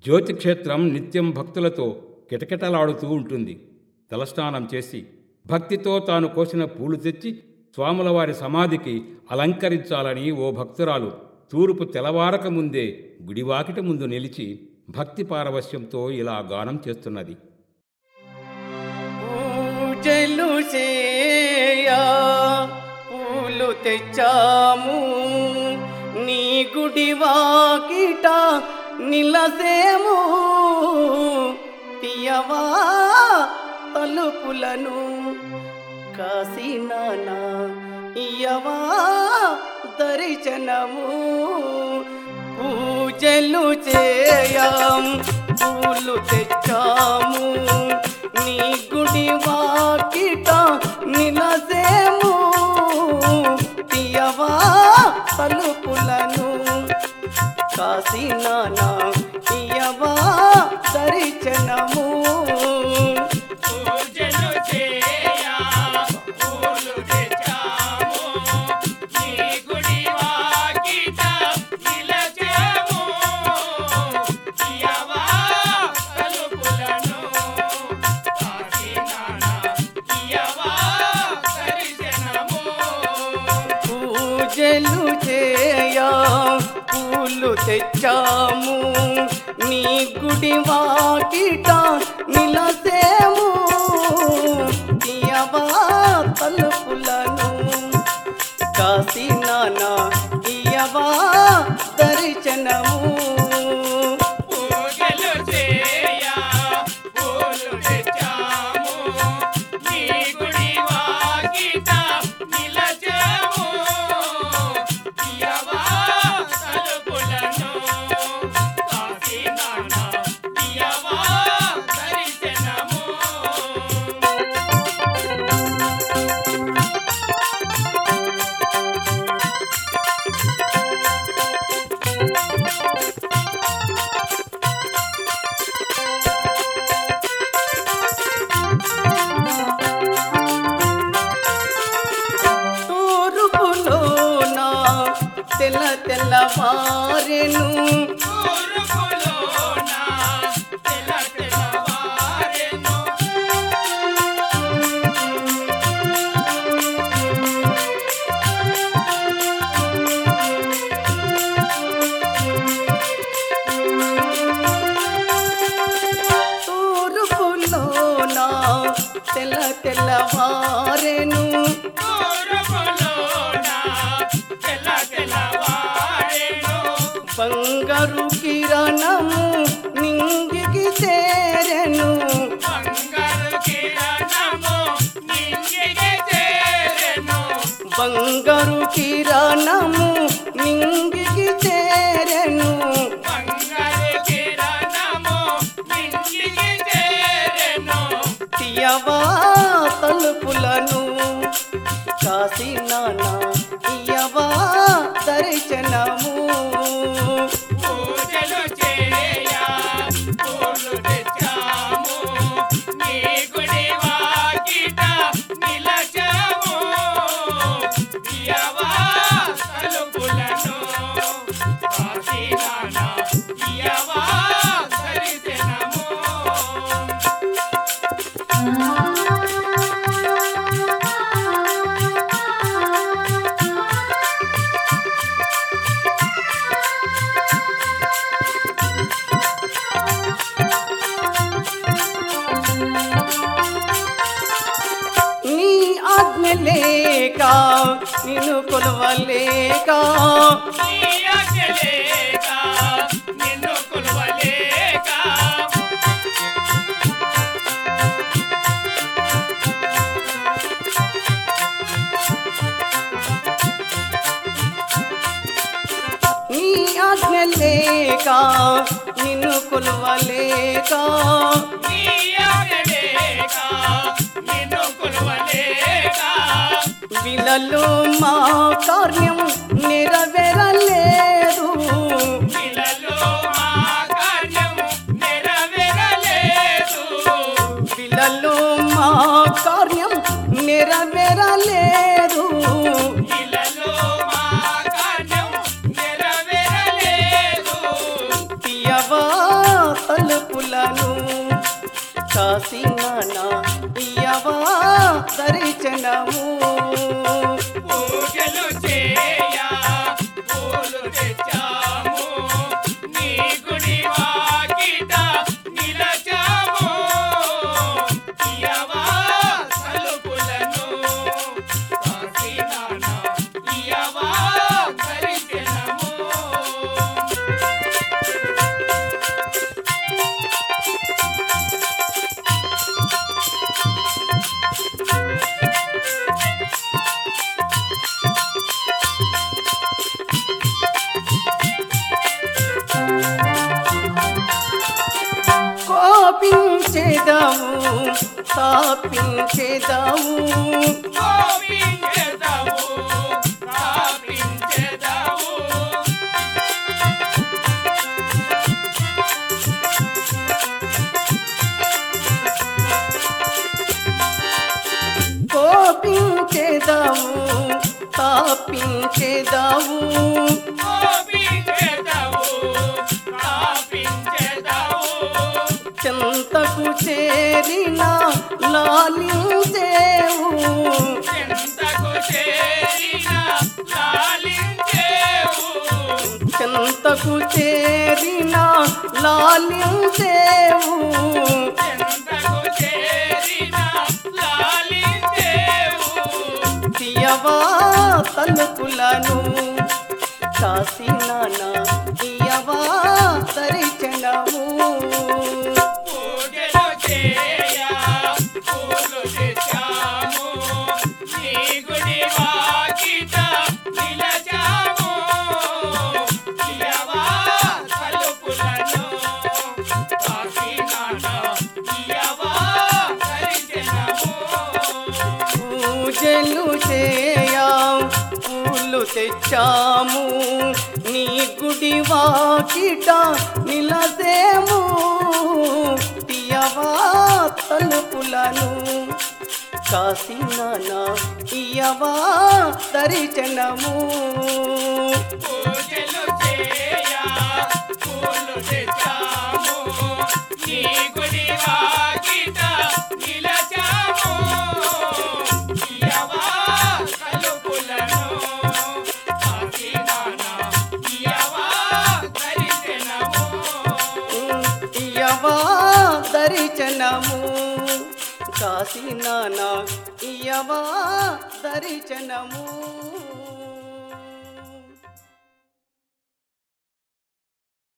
జ్యోతిక్షేత్రం నిత్యం భక్తులతో కిటకిటలాడుతూ ఉంటుంది తలస్నానం చేసి భక్తితో తాను కోసిన పూలు తెచ్చి స్వాముల వారి సమాధికి అలంకరించాలని ఓ భక్తురాలు తూర్పు తెలవారక ముందే గుడివాకిట ముందు నిలిచి భక్తి పారవశ్యంతో ఇలా గానం చేస్తున్నది పూజలు చేయా పూలు తెచ్చాము నీ గుడి వాకిట నిలసేము తీయవా తలుపులను కాసినానా ఇయవా దర్శనము పూజలు చేయాం పూలు తెచ్చాము నీ గుడి వాకిట నిలసేము తీయవా తలుపులను కాసినానా ఇయవా దర్శనము పూజలు చేయా పూలు తెచ్చాము నీ గుడి వాకిట నిలచాము తీయవా తలుపులను కాకినాడ తీయవా దర్శనము పూజలు చేయా పూలు తెచ్చాము నీ గుడి వాకిట నిలసేము తీయవా తలుపులను కాసినానా ఇయవా దర్శనము పూజలు చేయా పూలు తెచ్చాము నీ గుడి వాకిట నిలచాము తీయవా తలుపులను కాకినాడ తీయవా దర్శనము తూర్పులోన తెల్ల తెల్లవారెను తూర్పులోన తెల్ల తెల్లవారెను తూర్పులోన తెల్ల తెల్లవారెను తూర్పులోన తెల్ల తెల్లవారెను బంగారు కిరణము నింగికి చేరెను బంగారు కిరణము నింగికి చేరెను బంగారు కిరణము నింగికి చేరెను బంగారు కిరణము నింగికి చేరెను తీయవా తలుపులను కాసినానా ఇయవా దర్శనము పూజలు చేయా పూలు తెచ్చాము నీ గుడి వాకిట నిలచాము తీయవా తలుపులను కాకినాడ తీయవా దర్శనము నీ ఆజ్ఞ లేక నిన్ను కొలవలేక నీయలేక నిన్ను కొలవలేక నీ ఆజ్ఞ లేక నిన్ను కొలవలేక నీయలేక నిన్ను కొలవలేక విలలో మా కార్యం నెరవేరలేదు ఇలలో మా కార్యం నెరవేరలేదు విలలో మా కార్యం నెరవేరలేదు ఇలలో మా కార్యం నెరవేరలేదు తీయవా తలుపులను కాసిన ఇయవా దర్శనము పూజలు చేయ పూలు తెచ్చాము నీ గుడి వాకిట నిలచాము ఇయవా తలుపులను కాసినాన ఇయవా దర్శనము కోపించేదము తాపించేదము కోపించెదవు కాపించెదవు కోపించేదము తాపించేదము కోపించెదవు కాపించెదవు చెంతకు చేరిన లాలించేవు ఎంతకు చేరిన లాలించేవు చెంతకు చేరిన లాలించేవు ఎంతకు చేరిన లాలించేవు తీయవా తలుపులను కాసిన ఇయవా దర్శనము పూజలు చేయ పూలు తెచ్చాము నీ గుడి వాకిట నిలచాము ఇయవా తలుపులను కాకినాడ ఇయవా దర్శనము పూజలు చేయా పూలు తెచ్చాము నీ గుడి వాకిట నిలదేము తీయవా తలుపులను కాసిన ఇయవా దర్శనము పూజలు చేయ పూలు తెచ్చాము నీ గుడి వాకిట నిలచాము ఇయవా తలుపులను కాకినాడ ఇయవా దర్శనము ఇయవా దర్శనము కాసిన ఇయవా దర్శనము